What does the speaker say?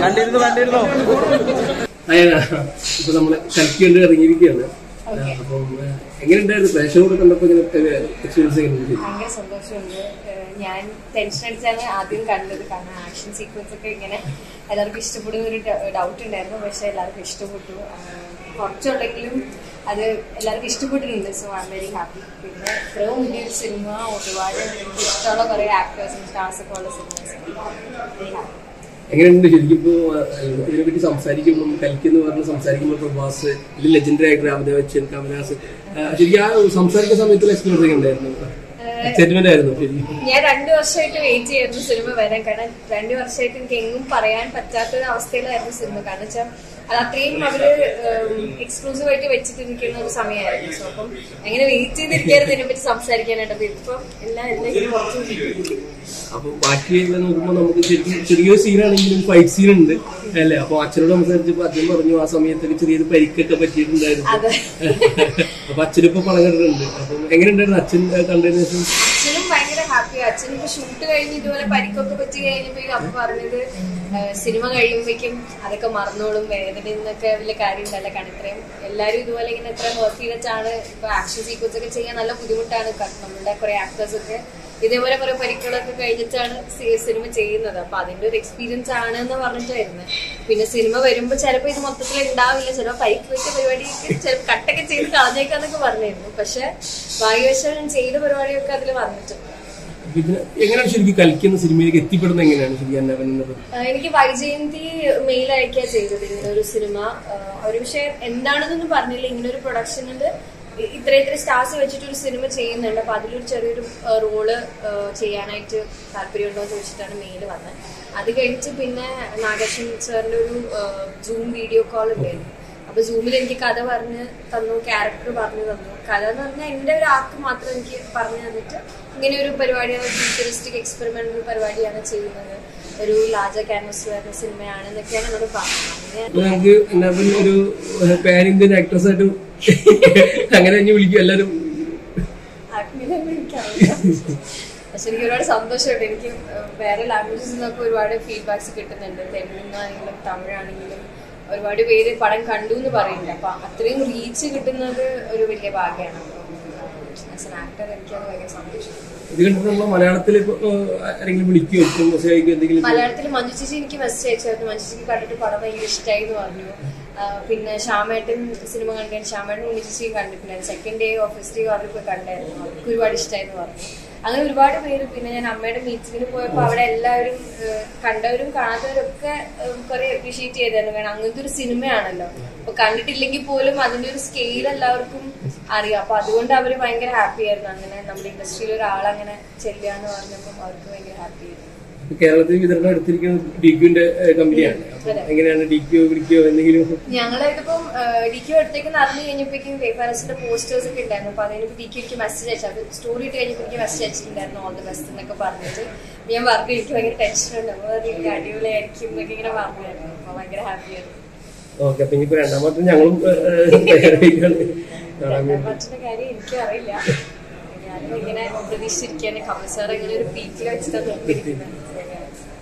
കണ്ടിരുന്നു കണ്ടിരുന്നു അയ്യ, ഇപ്പൊ നമ്മള് കൽക്കിയുണ്ട് ഇറങ്ങിയിരിക്കുകയാണ് അപ്പം ഏഹ്, എങ്ങനെയുണ്ടായിരുന്നു പ്രേക്ഷകരോട് കണ്ടപ്പോ ഇങ്ങനെ എക്സ്പീരിയൻസ് എങ്ങനെയുണ്ട് ഭയങ്കര സന്തോഷമുണ്ട് ഏഹ് ഞാൻ ടെൻഷൻ അടിച്ചാണ് ആദ്യം കണ്ടത് കാരണം ആക്ഷൻ സീക്വൻസ് ഒക്കെ ഇങ്ങനെ എല്ലാവർക്കും ഇഷ്ടപ്പെടുന്ന ഒരു ഡൗട്ട് ഉണ്ടായിരുന്നു പക്ഷെ എല്ലാവർക്കും ഇഷ്ടപ്പെട്ടു ആഹ് കുറച്ചുണ്ടെങ്കിലും അത് എല്ലാവർക്കും ഇഷ്ടപ്പെട്ടിട്ടുണ്ട് so I am very happy പിന്നെ ഇത്രയും വലിയൊരു സിനിമ ഒരുപാട് എനിക്ക് ഇഷ്ടമുള്ള കുറെ ആക്ടേഴ്സും സ്റ്റാർസ് ഒക്കെ ഉള്ള സിനിമസ് വെരി ഹാപ്പി എങ്ങനെയുണ്ട് ശരിക്കും ഇപ്പോ ഏഹ്, ഇതിനെപ്പറ്റി സംസാരിക്കുമ്പോൾ കൽക്കി എന്ന് പറഞ്ഞ് സംസാരിക്കുമ്പോൾ പ്രഭാസ് ഇത് ലെജൻഡറി ആയിട്ട് രാമദേവ് ബച്ചൻ കമലഹാസൻ ഏഹ്, ശരിക്കും ആ സംസാരിക്കുന്ന സമയത്തുള്ള എക്സ്പീരിയൻസ് ഒക്കെ ഉണ്ടായിരുന്നു എക്സൈറ്റ്മെന്റ് ആയിരുന്നു ശരിക്കും ഞാൻ രണ്ടു വർഷമായിട്ട് വെയിറ്റ് ചെയ്യായിരുന്നു സിനിമ വരാൻ കാരണം രണ്ടു വർഷമായിട്ട് എനിക്ക് എങ്ങും പറയാൻ പറ്റാത്ത ഒരു അവസ്ഥയിലായിരുന്നു സിനിമ കാരണം വെച്ചാൽ അത് അത്രയും അവര് എക്സ്ക്ലൂസീവ് ആയിട്ട് വെച്ചിട്ടിരിക്കുന്ന ഒരു സമയമായിരുന്നു സോ അപ്പം എങ്ങനെ വെയിറ്റ് ചെയ്തിരിക്കായിരുന്നു ഇതിനെ പറ്റി സംസാരിക്കാനായിട്ട് അപ്പൊ ഇപ്പം എല്ലാം എല്ലാം ഇങ്ങനെ കുറച്ച് അപ്പൊ ബാക്കി നോക്കുമ്പോ നമുക്ക് ശരിക്കും ചെറിയൊരു സീനാണെങ്കിലും ഫൈറ്റ് സീൻ ഉണ്ട് അല്ലേ അപ്പൊ അച്ഛനോട് സംസാരിച്ചപ്പോ അച്ഛൻ പറഞ്ഞു ആ സമയത്തൊക്കെ ചെറിയൊരു പരിക്കൊക്കെ പറ്റിയിട്ടുണ്ടായിരുന്നു അതെ. അപ്പൊ അച്ഛനിപ്പോ പണം കണ്ടിട്ടുണ്ട് അപ്പം എങ്ങനെയുണ്ടായിരുന്നു അച്ഛൻ കണ്ടതിന് ശേഷം അച്ഛനും ഭയങ്കര ഹാപ്പിയാണ് അച്ഛൻ ഇപ്പൊ ഷൂട്ട് കഴിഞ്ഞ് ഇതുപോലെ പരിക്കൊക്കെ പറ്റി കഴിഞ്ഞപ്പോഴേക്കും അപ്പൊ പറഞ്ഞത് ആ, സിനിമ കഴിയുമ്പോഴേക്കും അതൊക്കെ മറന്നോളും വേദന എന്നൊക്കെ വലിയ കാര്യം ഉണ്ടല്ല കാരണം ഇത്രയും എല്ലാരും ഇതുപോലെ ഇങ്ങനെ ഇത്രയും വർക്ക് ചെയ്തിട്ടാണ് ഇപ്പൊ ആക്ഷൻ സീക്വൻസ് ഒക്കെ ചെയ്യാൻ നല്ല ബുദ്ധിമുട്ടാണ് കാരണം നമ്മളുടെ കുറെ ആക്ടേഴ്സ് ഒക്കെ ഇതേപോലെ കുറെ പരിക്കുകളൊക്കെ കഴിഞ്ഞിട്ടാണ് സി- സിനിമ ചെയ്യുന്നത് അപ്പൊ അതിന്റെ ഒരു എക്സ്പീരിയൻസ് ആണ് എന്ന് പറഞ്ഞിട്ടായിരുന്നു പിന്നെ സിനിമ വരുമ്പോ ചിലപ്പോ ഇത് മൊത്തത്തിൽ ഉണ്ടാവില്ല ചിലപ്പോ പരിക്ക് വെച്ച പരിപാടിയൊക്കെ ചിലപ്പോൾ കട്ടൊക്കെ ചെയ്ത് കളഞ്ഞേക്കാന്നൊക്കെ പറഞ്ഞിരുന്നു പക്ഷെ ഭാഗ്യവശാൽ ഞാൻ ചെയ്ത പരിപാടിയൊക്കെ അതിൽ വന്നിട്ടുണ്ട് ഇതിന് എങ്ങനെയാണ് ശരിക്കും കൽക്കുന്ന സിനിമയിലേക്ക് എത്തിപ്പെടുന്നത് എങ്ങനെയാണ് ശരിക്കും അന്നവൻ എന്നുള്ളത് ആ, എനിക്ക് വൈജയന്തി മെയിൽ അയക്കുക ചെയ്തത് ഇങ്ങനെ ഒരു സിനിമ ആ, ഒരു പക്ഷെ എന്താണെന്നൊന്നും പറഞ്ഞില്ല ഇങ്ങനെ ഒരു പ്രൊഡക്ഷനിൽ ഇത്ര ഇത്ര സ്റ്റാർസ് വെച്ചിട്ട് ഒരു സിനിമ ചെയ്യുന്നുണ്ട് അപ്പൊ അതിലൊരു ചെറിയൊരു റോള് ചെയ്യാനായിട്ട് താല്പര്യമുണ്ടോ എന്ന് ചോദിച്ചിട്ടാണ് മെയിൽ വന്നത് അത് കഴിഞ്ഞിട്ട് പിന്നെ നാഗേഷൻ സാറിന്റെ ഒരു സൂം വീഡിയോ കോൾ ഉണ്ടായിരുന്നു അപ്പൊ സൂമിൽ എനിക്ക് കഥ പറഞ്ഞ് തന്നു ക്യാരക്ടർ പറഞ്ഞു തന്നു കഥ എന്ന് പറഞ്ഞാൽ എന്റെ ഒരു ആർക്ക് മാത്രം എനിക്ക് പറഞ്ഞു തന്നിട്ട് ഇങ്ങനെ ഒരു പരിപാടിയാണ് ഫ്യൂച്ചറിസ്റ്റിക് എക്സ്പെരിമെന്റൽ പരിപാടിയാണ് ചെയ്യുന്നത് ഒരു ലാർജർ ക്യാൻവസ് വരുന്ന സിനിമയാണ് എന്നൊക്കെയാണ് എന്നോട് പറഞ്ഞത് അങ്ങനെ അപ്പൊ നമുക്ക് അന്നവൻ ഒരു പാൻ ഇന്ത്യൻ ആക്ട്രസ് ആയിട്ട് അങ്ങനെ തന്നെ വിളിക്കും എല്ലാരും ആത്മീയത എനിക്കറിയില്ല പക്ഷെ എനിക്ക് ഒരുപാട് സന്തോഷമുണ്ട് എനിക്ക് ഏഹ്, വേറെ ലാംഗ്വേജസിൽ നിന്നൊക്കെ ഒരുപാട് ഫീഡ്ബാക്സ് കിട്ടുന്നുണ്ട് തെലുങ്കാണെങ്കിലും തമിഴാണെങ്കിലും ഒരുപാട് പേര് പടം കണ്ടു എന്ന് പറയുന്നുണ്ട് അപ്പൊ അത്രയും റീച്ച് കിട്ടുന്നത് ഒരു വലിയ ഭാഗ്യമാണ് ആസ് എൻ ആക്ടർ എനിക്കത് ഭയങ്കര സന്തോഷം ഇത് കണ്ടിട്ട് നമ്മൾ മലയാളത്തിൽ ഇപ്പൊ ഏഹ്, ആരെങ്കിലും വിളിക്കുകയോ ഇപ്പം മെസ്സേജ് അയക്കുകയോ എന്തെങ്കിലും മലയാളത്തിൽ മഞ്ജു ചേച്ചി എനിക്ക് മെസ്സേജ് അയച്ചായിരുന്നു മഞ്ജു ചേച്ചിക്ക് കണ്ടിട്ട് പടം ഭയങ്കര ഇഷ്ടമായി എന്ന് പറഞ്ഞു ആ, പിന്നെ ശ്യാമേട്ടൻ സിനിമ കണ്ടു ശ്യാമേട്ടൻ ഉണ്ണി ചേച്ചിയും കണ്ടിട്ടുണ്ടായിരുന്നു സെക്കൻഡ് ഡേ ഓഫീസ് ഡേ അവർ പോയി കണ്ടായിരുന്നു അവർക്ക് ഒരുപാട് ഇഷ്ടമായി എന്ന് പറഞ്ഞു അങ്ങനെ ഒരുപാട് പേര് പിന്നെ ഞാൻ അമ്മയുടെ മീറ്റിങ്ങിന് പോയപ്പോൾ അവിടെ എല്ലാവരും ഏഹ്, കണ്ടവരും കാണാത്തവരും ഒക്കെ ഏഹ്, കുറെ അപ്രീഷിയേറ്റ് ചെയ്തായിരുന്നു കാരണം അങ്ങനത്തെ ഒരു സിനിമയാണല്ലോ അപ്പൊ കണ്ടിട്ടില്ലെങ്കിൽ പോലും അതിന്റെ ഒരു സ്കെയിൽ എല്ലാവർക്കും അറിയാം അപ്പൊ അതുകൊണ്ട് അവര് ഭയങ്കര ഹാപ്പി ആയിരുന്നു അങ്ങനെ നമ്മുടെ ഇൻഡസ്ട്രിയിൽ ഒരാൾ അങ്ങനെ ചെല്ലുക എന്ന് പറഞ്ഞപ്പോൾ അവർക്ക് ഭയങ്കര ഹാപ്പി ആയിരുന്നു കേരളത്തിൽ വിതരണം എടുത്തിരിക്കുന്നത് ഡി ക്യൂന്റെ കമ്പനിയാണ് അപ്പൊ എങ്ങനെയാണ് ഡി ക്യൂ വിളിക്കുകയോ എന്തെങ്കിലും ഞങ്ങള് ഇതിപ്പം ഡി ക്യു അടുത്തേക്ക് അറിഞ്ഞു കഴിഞ്ഞപ്പോഴേക്കും വേഫാറസിന്റെ പോസ്റ്റേഴ്സ് ഒക്കെ ഉണ്ടായിരുന്നു അപ്പൊ അതിന് ഡി ക്യു എനിക്ക് മെസ്സേജ് അയച്ചു അത് സ്റ്റോറി ഇട്ട് കഴിഞ്ഞപ്പോൾ എനിക്ക് മെസ്സേജ് അയച്ചിട്ടുണ്ടായിരുന്നു ഓൾ ദി ബെസ്റ്റ് എന്നൊക്കെ പറഞ്ഞിട്ട് ഞാൻ പറഞ്ഞു എനിക്ക് ഭയങ്കര ടെൻഷൻ ഉണ്ട് അപ്പൊ അത് എനിക്ക് അടിപൊളിയായിരിക്കും എന്നൊക്കെ ഇങ്ങനെ പറഞ്ഞായിരുന്നു അപ്പൊ ഭയങ്കര ഹാപ്പിയായിരുന്നു ഓക്കെ അപ്പൊ ഇനിയിപ്പോ രണ്ടാമത്തെ ഞങ്ങളും ഏഹ്, തയ്യാറായിരിക്കുകയാണ് കാണാൻ വേണ്ടി മറ്റുള്ള കാര്യം എനിക്കും അറിയില്ല ഞാനും ഇങ്ങനെ പ്രതീക്ഷിച്ചിരിക്കാൻ കമൽ സാർ ഇങ്ങനെ ഒരു പീക്കിൽ വെച്ചിട്ടാണ് നിർത്തിയിരിക്കുന്നത്